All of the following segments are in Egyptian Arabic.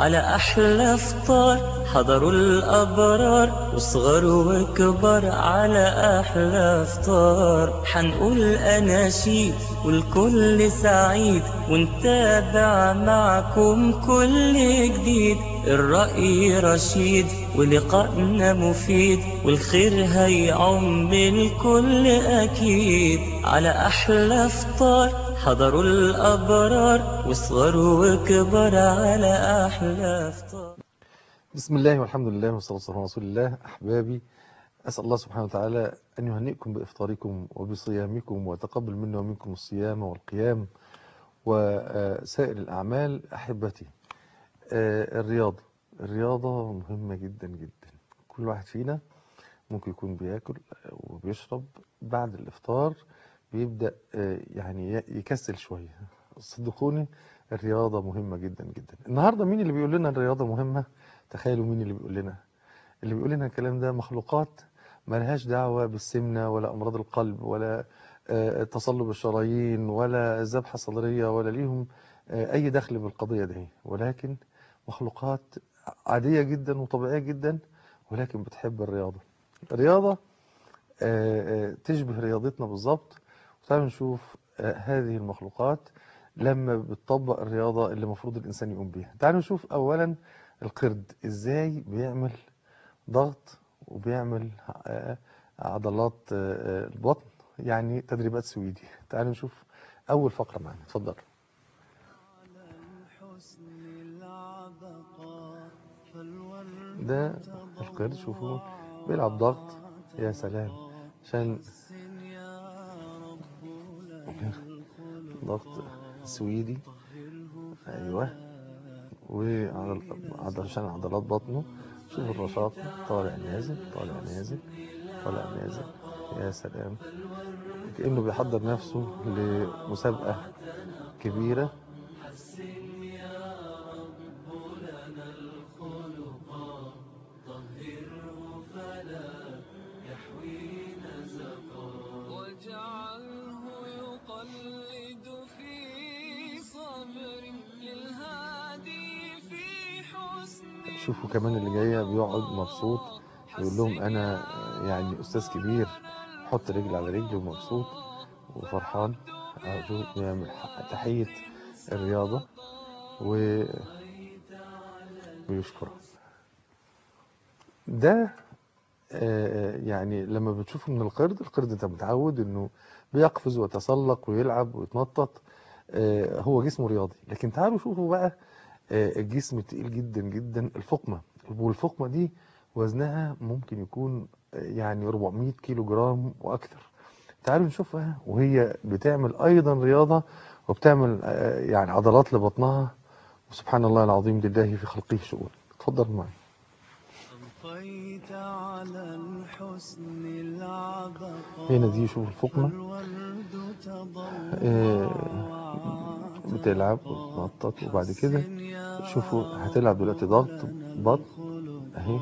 على أحلى فطار حضروا الأبرار وصغر وكبر على أحلى فطار حنقول أناشيد والكل سعيد ونتابع معكم كل جديد الرأي رشيد ولقائنا مفيد والخير هيعم الكل أكيد على أحلى فطار حضروا الأبرار وصغر وكبر على أحلى فطار بسم الله والحمد لله والصلاة والسلام على رسول الله أحبابي أسأل الله سبحانه وتعالى أن يهنئكم بإفطاركم وبصيامكم وتقبل منا ومنكم الصيام والقيام وسائر الأعمال أحبتي الرياضة الرياضة مهمة جدا جدا كل واحد فينا ممكن يكون بياكل وبيشرب بعد الإفطار بيبدأ يعني يكسل شوية صدقوني الرياضة مهمة جدا جدا النهاردة مين اللي بيقول لنا الرياضة مهمة تخيلوا مين اللي بيقول لنا اللي بيقول لنا الكلام ده مخلوقات ما لهاش دعوة بالسمنة ولا أمراض القلب ولا تصلب الشرايين ولا الذبحة الصدرية ولا ليهم أي دخل بالقضية دي ولكن مخلوقات عادية جدا وطبيعية جدا ولكن بتحب الرياضة الرياضة تشبه رياضتنا بالظبط تعالوا نشوف هذه المخلوقات لما بتطبق الرياضة اللي المفروض الإنسان يقوم بيها تعالوا نشوف أولا القرد إزاي بيعمل ضغط وبيعمل عضلات البطن يعني تدريبات سويدي تعالوا نشوف أول فقرة معنا اتفضل ده القرد شوفوا بيلعب ضغط يا سلام عشان ضغط سويدي ايوه وعشان عضلات بطنه شوف الرشاق طالع نازل طالع نازل طالع نازل يا سلام كأنه بيحضر نفسه لمسابقة كبيرة شوفوا كمان اللي جايه بيقعد مبسوط يقول لهم انا يعني استاذ كبير حط رجل على رجل ومبسوط وفرحان شوف بيعمل تحيه الرياضه و ويشكرها ده يعني لما بتشوفه من القرد القرد انت متعود انه بيقفز ويتسلق ويلعب ويتنطط هو جسمه رياضي لكن تعالوا شوفوا بقى الجسم تقيل جدا جدا الفقمة والفقمة دي وزنها ممكن يكون يعني 400 كيلو جرام وأكثر تعالوا نشوفها وهي بتعمل أيضا رياضة وبتعمل يعني عضلات لبطنها وسبحان الله العظيم لله في خلقه شؤون اتفضل معي هنا دي شوف الفقمة بتلعب وتنطط وبعد كده شوفوا هتلعب دلوقتي ضغط بطن اهي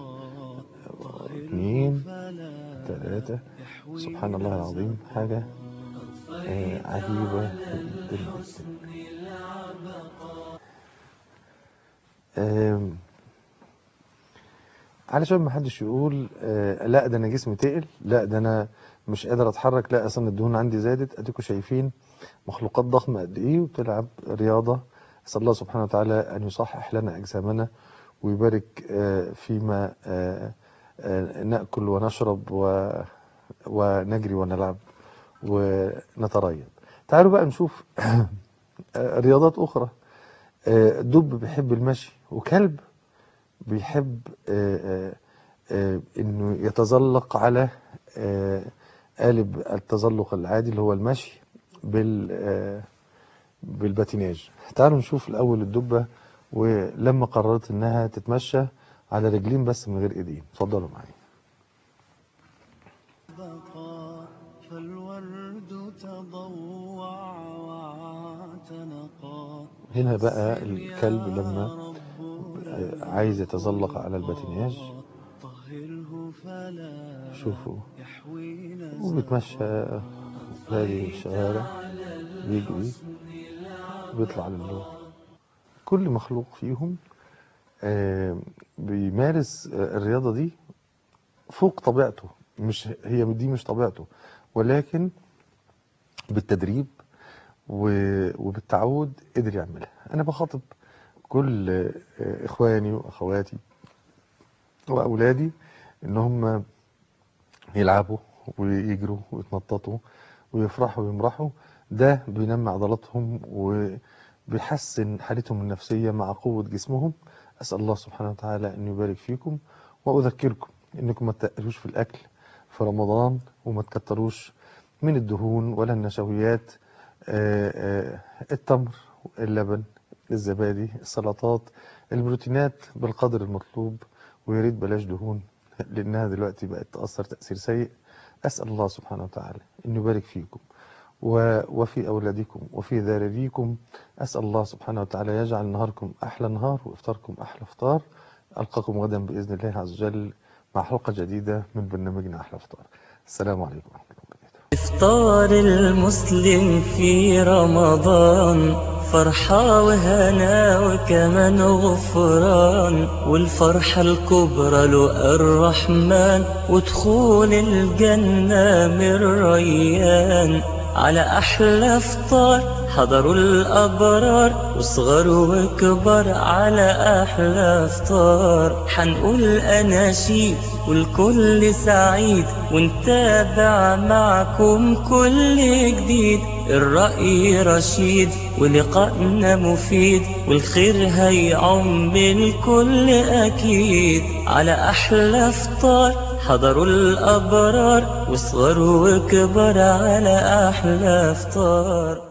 اثنين ثلاثة سبحان الله العظيم حاجة آه عجيبة جدا جدا علشان ما حدش يقول آه لا ده انا جسمي تقل لا ده انا مش قادر اتحرك لا اصلا الدهون عندي زادت اديكم شايفين مخلوقات ضخمة قد ايه وبتلعب رياضة اسال الله سبحانه وتعالى ان يصحح لنا اجسامنا ويبارك فيما ناكل ونشرب ونجري ونلعب ونتريض تعالوا بقى نشوف رياضات اخرى دب بيحب المشي وكلب بيحب انه يتزلق على قالب التزلق العادي اللي هو المشي بال بالباتيناج تعالوا نشوف الاول الدبه ولما قررت انها تتمشى على رجلين بس من غير ايدين اتفضلوا معايا هنا بقى الكلب لما عايز يتزلق على الباتيناج شوفوا وبيتمشى هذه الشوارع بيجري بيطلع للنور كل مخلوق فيهم آه، بيمارس آه، الرياضة دي فوق طبيعته مش هي دي مش طبيعته ولكن بالتدريب و- وبالتعود قدر يعملها انا بخاطب كل آه، اخواني واخواتي واولادي ان هم يلعبوا ويجروا ويتنططوا ويفرحوا ويمرحوا ده بينمي عضلاتهم وبيحسن حالتهم النفسية مع قوة جسمهم أسأل الله سبحانه وتعالى أن يبارك فيكم وأذكركم أنكم ما تقلوش في الأكل في رمضان وما تكتروش من الدهون ولا النشويات آه، آه، التمر اللبن الزبادي السلطات البروتينات بالقدر المطلوب ويا ريت بلاش دهون لأنها دلوقتي بقت تأثر تأثير سيء أسأل الله سبحانه وتعالى أن يبارك فيكم و- وفي أولادكم وفي ذراريكم أسأل الله سبحانه وتعالى يجعل نهاركم أحلى نهار وإفطاركم أحلى إفطار ألقاكم غدا بإذن الله عز وجل مع حلقة جديدة من برنامجنا أحلى إفطار السلام عليكم ورحمة الله وبركاته إفطار المسلم في رمضان فرحة وهنا وكمان غفران والفرحة الكبرى له الرحمن ودخول الجنة من ريان على أحلى فطار حضروا الأبرار وصغر وكبر على أحلى فطار حنقول أناشيد والكل سعيد ونتابع معكم كل جديد الرأي رشيد ولقائنا مفيد والخير هيعم الكل أكيد على أحلى فطار حضروا الأبرار وصغر وكبر على أحلى فطار